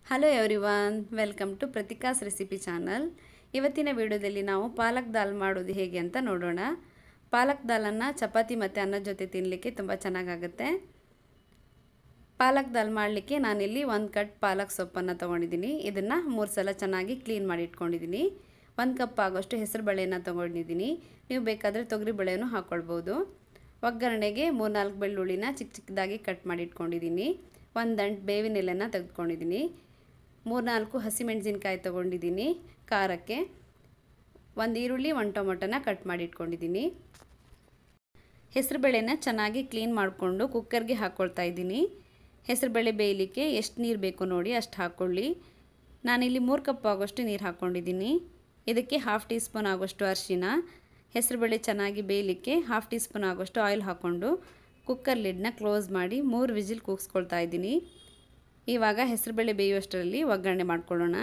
hello everyone welcome to Prathika's recipe channel ಇವತ್ತಿನ ವಿಡಿಯೋದಲ್ಲಿ ನಾವು ಪಾಲಕ್ ದಾಲ್ ಮಾಡೋದು ಹೇಗೆ ಅಂತ ನೋಡೋಣ ಪಾಲಕ್ ದಾಲನ್ನು ಚಪಾತಿ ಮತ್ತು ಅನ್ನದ ಜೊತೆ ತಿನ್ನಲಿಕ್ಕೆ ತುಂಬ ಚೆನ್ನಾಗಾಗುತ್ತೆ ಪಾಲಕ್ ದಾಲ್ ಮಾಡಲಿಕ್ಕೆ ನಾನಿಲ್ಲಿ ಒಂದು ಕಟ್ ಪಾಲಕ್ ಸೊಪ್ಪನ್ನು ತೊಗೊಂಡಿದ್ದೀನಿ ಇದನ್ನು ಮೂರು ಸಲ ಚೆನ್ನಾಗಿ ಕ್ಲೀನ್ ಮಾಡಿ ಇಟ್ಕೊಂಡಿದ್ದೀನಿ ಒಂದು ಕಪ್ ಆಗೋಷ್ಟು ಹೆಸರು ಬೇಳೆನ ತೊಗೊಂಡಿದ್ದೀನಿ ನೀವು ಬೇಕಾದರೆ ತೊಗರಿ ಬೇಳೆನೂ ಹಾಕ್ಕೊಳ್ಬೋದು ಒಗ್ಗರಣೆಗೆ ಮೂರ್ನಾಲ್ಕು ಬೆಳ್ಳುಳ್ಳಿನ ಚಿಕ್ಕ ಚಿಕ್ಕದಾಗಿ ಕಟ್ ಮಾಡಿ ಇಟ್ಕೊಂಡಿದ್ದೀನಿ ಒಂದು ದಂಟು ಬೇವಿನ ಎಲೆನ ತೆಗೆದುಕೊಂಡಿದ್ದೀನಿ ಮೂರ್ನಾಲ್ಕು ಹಸಿಮೆಣಸಿನ್ಕಾಯಿ ತೊಗೊಂಡಿದ್ದೀನಿ ಖಾರಕ್ಕೆ ಒಂದು ಈರುಳ್ಳಿ ಒಂದು ಟೊಮೊಟೊನ ಕಟ್ ಮಾಡಿ ಇಟ್ಕೊಂಡಿದ್ದೀನಿ ಹೆಸರುಬೇಳೆನ ಚೆನ್ನಾಗಿ ಕ್ಲೀನ್ ಮಾಡಿಕೊಂಡು ಕುಕ್ಕರ್ಗೆ ಹಾಕ್ಕೊಳ್ತಾ ಇದ್ದೀನಿ ಹೆಸರುಬೇಳೆ ಬೇಯಲಿಕ್ಕೆ ಎಷ್ಟು ನೀರು ಬೇಕು ನೋಡಿ ಅಷ್ಟು ಹಾಕ್ಕೊಳ್ಳಿ ನಾನಿಲ್ಲಿ ಮೂರು ಕಪ್ ಆಗೋಷ್ಟು ನೀರು ಹಾಕ್ಕೊಂಡಿದ್ದೀನಿ ಇದಕ್ಕೆ ಹಾಫ್ ಟೀ ಸ್ಪೂನ್ ಆಗೋಷ್ಟು ಅರಿಶಿನ ಹೆಸರುಬೇಳೆ ಚೆನ್ನಾಗಿ ಬೇಯಲಿಕ್ಕೆ ಹಾಫ್ ಟೀ ಸ್ಪೂನ್ ಆಗೋಷ್ಟು ಆಯಿಲ್ ಹಾಕ್ಕೊಂಡು ಕುಕ್ಕರ್ ಲಿಡ್ನ ಕ್ಲೋಸ್ ಮಾಡಿ ಮೂರು ವಿಜಿಲ್ ಕೂಗಿಸ್ಕೊಳ್ತಾ ಇದ್ದೀನಿ ಇವಾಗ ಹೆಸರುಬೇಳೆ ಬೇಯುವಷ್ಟರಲ್ಲಿ ಒಗ್ಗರಣೆ ಮಾಡ್ಕೊಳ್ಳೋಣ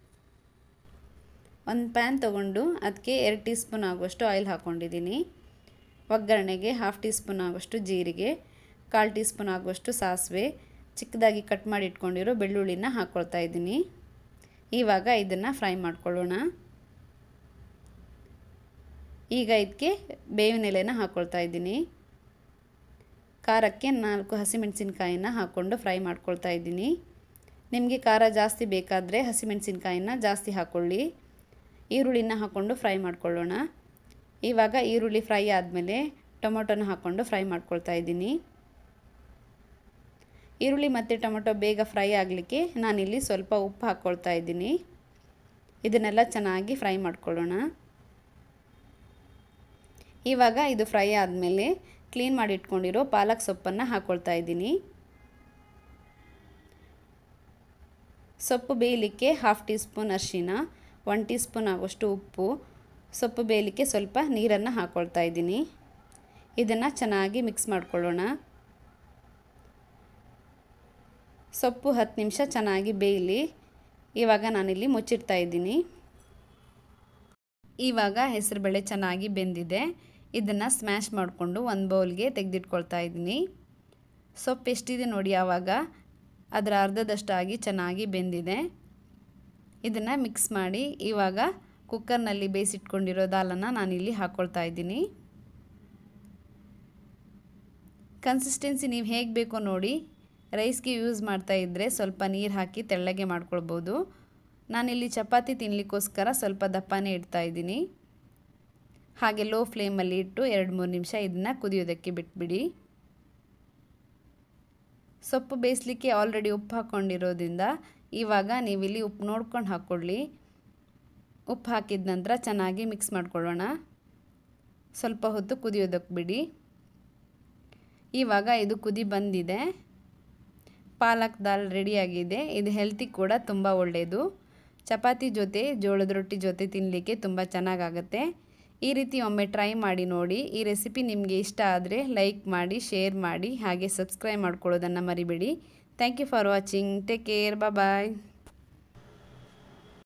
ಒಂದು ಪ್ಯಾನ್ ತೊಗೊಂಡು ಅದಕ್ಕೆ ಎರಡು ಟೀ ಸ್ಪೂನ್ ಆಗುವಷ್ಟು ಆಯಿಲ್ ಹಾಕ್ಕೊಂಡಿದ್ದೀನಿ ಒಗ್ಗರಣೆಗೆ ಹಾಫ್ ಟೀ ಸ್ಪೂನ್ ಆಗುವಷ್ಟು ಜೀರಿಗೆ ಕಾಲು ಟೀ ಸ್ಪೂನ್ ಆಗುವಷ್ಟು ಸಾಸಿವೆ ಚಿಕ್ಕದಾಗಿ ಕಟ್ ಮಾಡಿ ಇಟ್ಕೊಂಡಿರೋ ಬೆಳ್ಳುಳ್ಳಿನ ಹಾಕ್ಕೊಳ್ತಾ ಇದ್ದೀನಿ ಇವಾಗ ಇದನ್ನು ಫ್ರೈ ಮಾಡ್ಕೊಳ್ಳೋಣ ಈಗ ಇದಕ್ಕೆ ಬೇವಿನ ಎಲೆನ ಹಾಕ್ಕೊಳ್ತಾ ಇದ್ದೀನಿ ಖಾರಕ್ಕೆ ನಾಲ್ಕು ಹಸಿಮೆಣಸಿನ್ಕಾಯಿನ ಹಾಕ್ಕೊಂಡು ಫ್ರೈ ಮಾಡ್ಕೊಳ್ತಾ ಇದ್ದೀನಿ ನಿಮಗೆ ಖಾರ ಜಾಸ್ತಿ ಬೇಕಾದರೆ ಹಸಿಮೆಣಸಿನ್ಕಾಯಿನ ಜಾಸ್ತಿ ಹಾಕ್ಕೊಳ್ಳಿ ಈರುಳ್ಳಿನ ಹಾಕ್ಕೊಂಡು ಫ್ರೈ ಮಾಡ್ಕೊಳ್ಳೋಣ ಇವಾಗ ಈರುಳ್ಳಿ ಫ್ರೈ ಆದಮೇಲೆ ಟೊಮೊಟೊನ ಹಾಕ್ಕೊಂಡು ಫ್ರೈ ಮಾಡ್ಕೊಳ್ತಾ ಇದ್ದೀನಿ ಈರುಳ್ಳಿ ಮತ್ತು ಟೊಮೊಟೊ ಬೇಗ ಫ್ರೈ ಆಗಲಿಕ್ಕೆ ನಾನಿಲ್ಲಿ ಸ್ವಲ್ಪ ಉಪ್ಪು ಹಾಕ್ಕೊಳ್ತಾ ಇದ್ದೀನಿ ಇದನ್ನೆಲ್ಲ ಚೆನ್ನಾಗಿ ಫ್ರೈ ಮಾಡ್ಕೊಳ್ಳೋಣ ಇವಾಗ ಇದು ಫ್ರೈ ಆದಮೇಲೆ ಕ್ಲೀನ್ ಮಾಡಿ ಇಟ್ಕೊಂಡಿರೋ ಪಾಲಕ್ ಸೊಪ್ಪನ್ನು ಹಾಕ್ಕೊಳ್ತಾ ಇದ್ದೀನಿ ಸೊಪ್ಪು ಬೇಯಲಿಕ್ಕೆ ಹಾಫ್ ಟೀ ಸ್ಪೂನ್ ಅರಿಶಿನ ಒನ್ ಟೀ ಸ್ಪೂನ್ ಆಗೋಷ್ಟು ಉಪ್ಪು ಸೊಪ್ಪು ಬೇಯಲಿಕ್ಕೆ ಸ್ವಲ್ಪ ನೀರನ್ನು ಹಾಕ್ಕೊಳ್ತಾ ಇದ್ದೀನಿ ಇದನ್ನು ಚೆನ್ನಾಗಿ ಮಿಕ್ಸ್ ಮಾಡ್ಕೊಳ್ಳೋಣ ಸೊಪ್ಪು ಹತ್ತು ನಿಮಿಷ ಚೆನ್ನಾಗಿ ಬೇಯಲಿ ಇವಾಗ ನಾನಿಲ್ಲಿ ಮುಚ್ಚಿಡ್ತಾ ಇದ್ದೀನಿ ಇವಾಗ ಹೆಸರುಬೇಳೆ ಚೆನ್ನಾಗಿ ಬೆಂದಿದೆ ಇದನ್ನು ಸ್ಮ್ಯಾಶ್ ಮಾಡಿಕೊಂಡು ಒಂದು ಬೌಲ್ಗೆ ತೆಗೆದಿಟ್ಕೊಳ್ತಾ ಇದ್ದೀನಿ ಸೊಪ್ಪು ಎಷ್ಟಿದೆ ನೋಡಿ ಆವಾಗ ಅದರ ಅರ್ಧದಷ್ಟಾಗಿ ಚೆನ್ನಾಗಿ ಬೆಂದಿದೆ ಇದನ್ನು ಮಿಕ್ಸ್ ಮಾಡಿ ಇವಾಗ ಕುಕ್ಕರ್ನಲ್ಲಿ ಬೇಯಿಸಿಟ್ಕೊಂಡಿರೋ ದಾಲನ್ನು ನಾನಿಲ್ಲಿ ಹಾಕ್ಕೊಳ್ತಾ ಇದ್ದೀನಿ ಕನ್ಸಿಸ್ಟೆನ್ಸಿ ನೀವು ಹೇಗೆ ಬೇಕೋ ನೋಡಿ ರೈಸ್ಗೆ ಯೂಸ್ ಮಾಡ್ತಾ ಇದ್ದರೆ ಸ್ವಲ್ಪ ನೀರು ಹಾಕಿ ತೆಳ್ಳಗೆ ಮಾಡ್ಕೊಳ್ಬೋದು ನಾನಿಲ್ಲಿ ಚಪಾತಿ ತಿನ್ನಲಿಕ್ಕೋಸ್ಕರ ಸ್ವಲ್ಪ ದಪ್ಪನೇ ಇಡ್ತಾ ಇದ್ದೀನಿ ಹಾಗೆ ಲೋ ಫ್ಲೇಮಲ್ಲಿ ಇಟ್ಟು ಎರಡು ಮೂರು ನಿಮಿಷ ಇದನ್ನು ಕುದಿಯೋದಕ್ಕೆ ಬಿಟ್ಬಿಡಿ ಸೊಪ್ಪು ಬೇಯಿಸ್ಲಿಕ್ಕೆ ಆಲ್ರೆಡಿ ಉಪ್ಪು ಹಾಕ್ಕೊಂಡಿರೋದ್ರಿಂದ ಇವಾಗ ನೀವಿಲ್ಲಿ ಉಪ್ಪು ನೋಡ್ಕೊಂಡು ಹಾಕ್ಕೊಳ್ಳಿ ಉಪ್ಪು ಹಾಕಿದ ನಂತರ ಚೆನ್ನಾಗಿ ಮಿಕ್ಸ್ ಮಾಡ್ಕೊಳ್ಳೋಣ ಸ್ವಲ್ಪ ಹೊತ್ತು ಕುದಿಯೋದಕ್ಕೆ ಬಿಡಿ ಇವಾಗ ಇದು ಕುದಿ ಬಂದಿದೆ ಪಾಲಕ್ ದಾಲ್ ರೆಡಿಯಾಗಿದೆ ಇದು ಹೆಲ್ತಿಗೆ ಕೂಡ ತುಂಬ ಒಳ್ಳೆಯದು ಚಪಾತಿ ಜೊತೆ ಜೋಳದ ರೊಟ್ಟಿ ಜೊತೆ ತಿನ್ನಲಿಕ್ಕೆ ತುಂಬ ಚೆನ್ನಾಗಾಗುತ್ತೆ ಈ ರೀತಿ ಒಮ್ಮೆ ಟ್ರೈ ಮಾಡಿ ನೋಡಿ ಈ ರೆಸಿಪಿ ನಿಮಗೆ ಇಷ್ಟ ಆದರೆ ಲೈಕ್ ಮಾಡಿ ಶೇರ್ ಮಾಡಿ ಹಾಗೆ ಸಬ್ಸ್ಕ್ರೈಬ್ ಮಾಡ್ಕೊಳ್ಳೋದನ್ನು ಮರಿಬೇಡಿ thank you for watching take care bye